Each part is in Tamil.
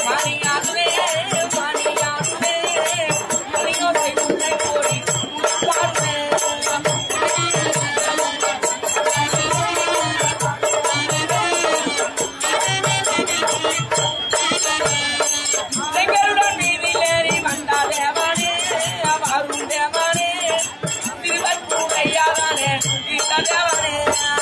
மணியாசே மணியாசே மணியோசை உன்னை கோரி பார்த்தேன் செங்கருடன் வீதியிலேறி வந்தா தேவனே வரும் தேவனே திருவற்பூரையாதானே இந்த தேவனே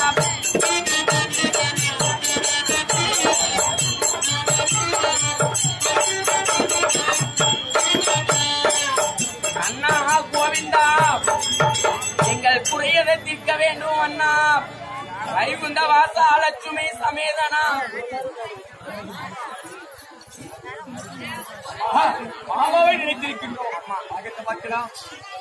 அண்ணா கோவிந்தா எங்கள் குறையதை தீர்க்க வேண்டும் அண்ணா வைகுந்த வாசா லட்சுமி சமேதனா ஆஹா, மாமாவை நினைத்திருக்கின்றோம் அம்மா அகத்தை பார்க்கலாம்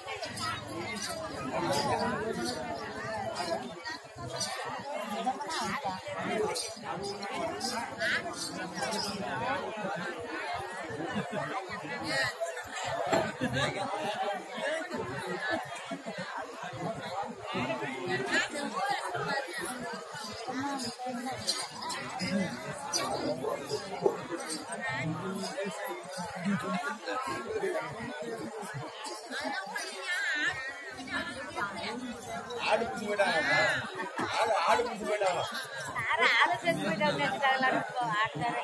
ஆடு பிடிச்சு போயிட்டாங்க ஆடு ஆடு பிடிச்சு போயிட்டாங்க ஆறு ஆளு செத்து போயிட்டாங்க நினைச்சிட்டாங்களா இப்போ ஆட்டுக்காரே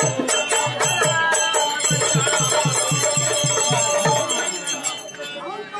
ஆ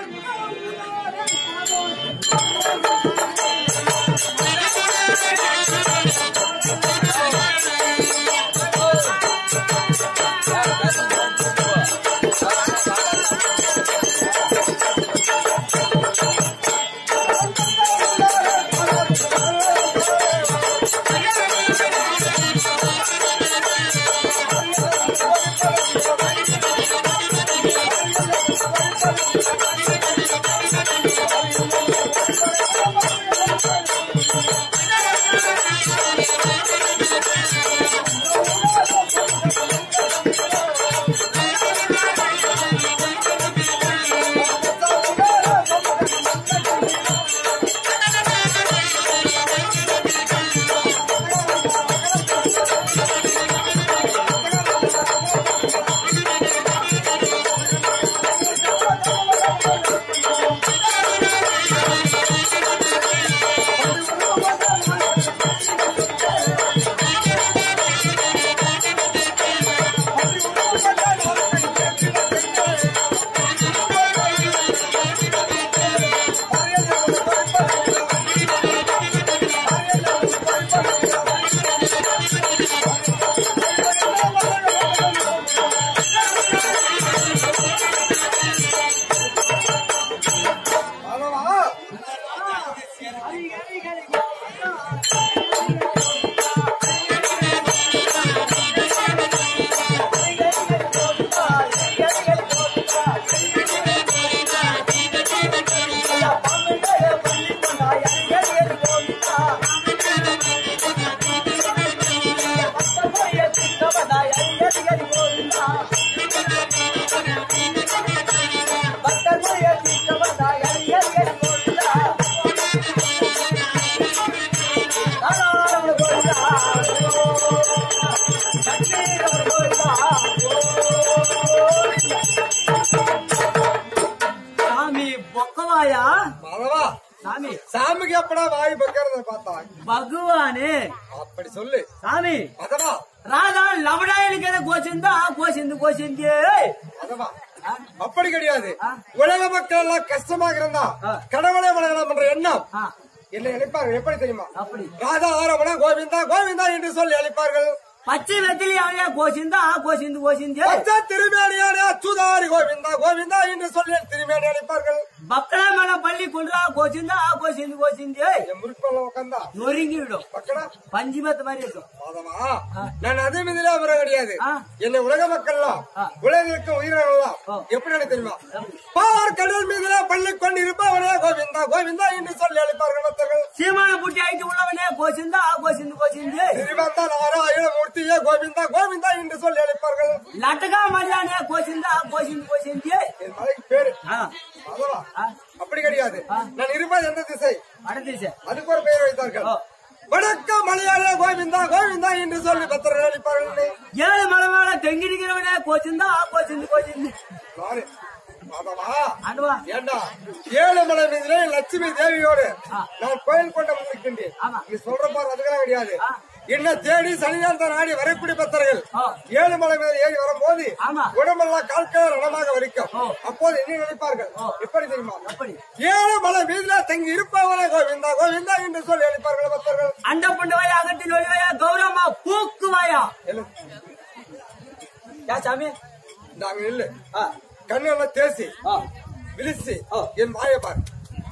சாமி பொக்கவாயா மாதவா சாமி சாமிக்கு எப்படா வாய் பக்கிறத பார்த்தா பகவானே அப்படி சொல்லு சாமி மாதவா ராதா லவடாயனுக்கு எதை கோச்சிந்தா கோச்சிந்து கோச்சிந்து மாதவா அப்படி கிடையாது ஆ. உலக மக்கள் எல்லாம் கஷ்டமாக இருந்தா ஆ. கடவுளே வணங்கலாம் என்ற எண்ணம் ஆ, என்ன நினைப்பார்கள் எப்படி தெரியுமா அப்படி ராதா ஆரவணா கோவிந்தா கோவிந்தா என்று சொல்லி அழைப்பார்கள் பச்சை வெத்திலி அவனே கோச்சிந்தா கோச்சிந்து கோச்சிந்து பச்சை திருமேனியான அச்சுதாரி கோவிந்தா கோவிந்தா என்று சொல்லி திருமேனி அழைப்பார்கள் பக்கடா மேல பள்ளி கொண்டுரா கோச்சிந்தா கோச்சிந்து கோச்சிந்து என் முறுப்பெல்லாம் உட்காந்தா நொறுங்கி விடும் பக்கடா பஞ்சிமத்து மாதிரி இருக்கும் மாதவா நான் அதே மீதிலே வர கிடையாது ஆ. என்னை உலக மக்கள்லாம் ஆ. உலகிற்கு உயிரினங்கள்லாம் ஆ. எப்படி எனக்கு தெரியுமா பார் கடல் மீதிலே பள்ளி கொண்டு இருப்பவனே கோவிந்தா கோவிந்தா என்று சொல்லி அழைப்பார்கள் பக்தர்கள் சீமான புட்டி ஆயிட்டு உள்ளவனே கோச்சிந்தா கோச்சிந்து கோச்சிந்து திருவந்தா நாராயண மூர்த்தியே கோவிந்தா கோவிந்தா என்று சொல்லி அழைப்பார்கள் லட்டகா மரியானே கோச்சிந்தா கோச்சிந்து கோச்சிந்து என் மலைக்கு பேரு ஆ, மாதவா ஆ, அப்படி கிடையாது ஆ. நான் இருப்பது எந்த திசை வடதிசை அதுக்கு ஒரு பெயர் வைத்தார்கள் ஆ. வடக்க மலையாள கோவிந்தா கோவிந்தா என்று சொல்லி பக்தர்கள் அழைப்பார்கள் ஏழு மலை மேல தெங்கிடிக்கிறவனே கோச்சிந்தா கோச்சிந்து கோச்சிந்து பாரு மாதவா அண்டுவா ஏண்டா ஏழு மலை மீதிலே லட்சுமி தேவியோடு ஆ. நான் கோயில் கொண்ட வந்திருக்கின்றேன் ஆமா. நீ சொல்ற பாரு அதுக்கெல்லாம் கிடையாது ஆ. என்ன தேடி சனியாந்த நாடி வரக்கூடிய பக்தர்கள் ஆ. ஏழு மலை மீது ஏறி வரும்போது ஆமா. உடம்பெல்லாம் கால்கிழ ரணமாக வலிக்கும் ஓ. அப்போது என்ன நினைப்பார்கள் ஓ. எப்படி தெரியுமா அப்படி ஏழு மலை மீதுல தங்கி இருப்பவனே கோவிந்தா கோவிந்தா என்று சொல்லி அழைப்பார்கள் பக்தர்கள் அண்ட புண்டு வாயா அகட்டில் ஒளிவாயா கௌரவமா பூக்குவாயா இல்ல, யா சாமி நாங்க இல்ல ஆ, கண்ணு எல்லாம் தேசி ஆ, விழிச்சு ஓ. என் வாயை பாரு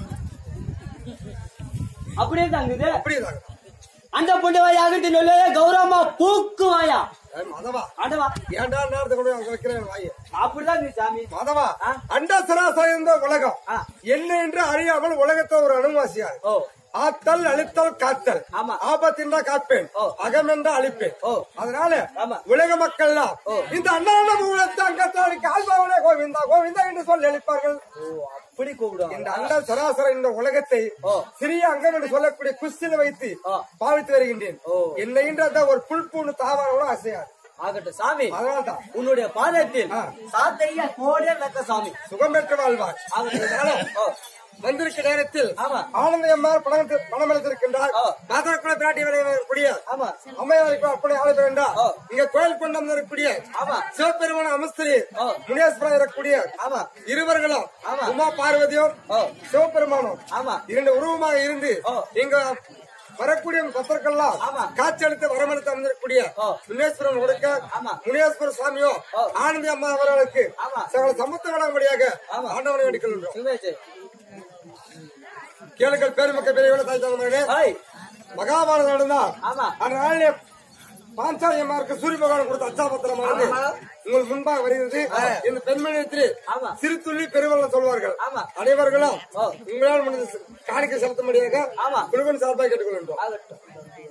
அப்படியே தாங்குது அப்படியே தாங்க அந்த புண்டு வாயா அகட்டில் ஒளிவாயா கௌரவமா பூக்குவாயா ஏய், மாதவா ஆண்டவா ஏன்டா நேரத்தை கொண்டு அங்க வைக்கிறேன் வாயை அப்படிதான் நீ சாமி மாதவா ஆ. அண்ட சராசரம் இந்த உலகம் ஆ. என்ன என்று அறியாமல் உலகத்தை ஒரு அணுவாசியார் ஓ ஆத்தல் அழித்தல் காத்தல் ஆமா. ஆபத்தின்றா காப்பேன் ஓ. அகம் என்றா அழிப்பேன் ஓ. அதனால ஆமா. உலக மக்கள்லாம் ஓ. இந்த அண்ணாண்ட மூலத்தை அங்கத்தாருக்கு ஆழ்பவனே கோவிந்தா கோவிந்தா என்று சொல்லி அழிப்பார்கள் அப்படி கூப்பிடுவாங்க இந்த அண்ட சராசர இந்த உலகத்தை ஓ. சிறிய அங்கம் என்று சொல்லக்கூடிய குஸ்தில வைத்து ஓ. பாவித்து வருகின்றேன் ஓ. என்னைன்ற ஒரு புல் பூண்டு தாவாரோட அசையாது ஆகட்டும் சாமி அதனால்தான் உன்னுடைய பாதத்தில் ஆ. சாத்தையா கோடே வெக்க சாமி சுகம் பெற்று வாழ்வார் ஆகட்டும். அதனால, ஓ. வந்திருக்க நேரத்தில் ஆமா. ஆனந்த எம்மார் பணம் பணம் எடுத்திருக்கின்றார் ஓ. மாதா குல பிராட்டி வரக்கூடிய ஆமா அம்மையாருக்கு அப்படி ஆள வேண்டாம் ஓ. இங்க கோயில் கொண்டு வந்திருக்கக்கூடிய ஆமா. சிவபெருமான அமஸ்திரி ஓ. முனேஸ்வரன் இருக்கக்கூடிய ஆமா இருவர்களும் ஆமா. உமா பார்வதியும் ஓ. சிவபெருமானும் ஆமா இரண்டு உருவமாக இருந்து ஓ. இங்க வரக்கூடிய பக்தர்கள்லாம் ஆமா. காட்சி அளித்து வரமளித்து வந்திருக்கக்கூடிய ஓ. முனேஸ்வரன் கொடுக்க ஆமா. முனேஸ்வர சுவாமியோ ஓ. ஆனந்தி அம்மா அவர்களுக்கு ஆமா. சகல சமத்து வழங்கும்படியாக ஆமா. ஆண்டவனை எடுக்கின்றோம் சுமேஷ் கேளுங்கள் பெருமக்கள் பெரியவர்கள் தாய் தலைமுறையிலே ஹாய் மகாபாரதம் நடந்தா ஆமா. அந்த நாளிலே பாஞ்சாலி அம்மாருக்கு சூரிய பகவான் கொடுத்த அச்சாபத்திரமானது ஆமா. உங்கள் முன்பாக வருகிறது இந்த பெண்மணியத்தில் ஆமா. சிறு துள்ளி பெருவெள்ளம் சொல்வார்கள் ஆமா. அனைவர்களும் ஓ. உங்களால் முடிந்த காணிக்கை செலுத்தும்படியாக ஆமா. குழுவின் சார்பாக கேட்டுக்கொள்கின்றோம் ஆகட்டும்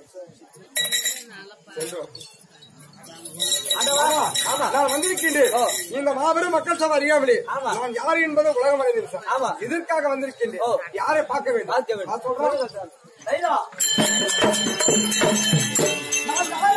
சென்றோம். ஆண்டவா ஆமா, நான் வந்திருக்கின்றேன் ஓ. இந்த மாபெரும் மக்கள் சபை அறியாமலே ஆமா. நான் யார் என்பது உலகம் அறிந்திருக்கேன் ஆமா. இதற்காக வந்திருக்கின்றேன் ஓ. யாரை பார்க்க வேண்டும் பார்க்க வேண்டும். நான் சொல்றேன் தைலா. நான்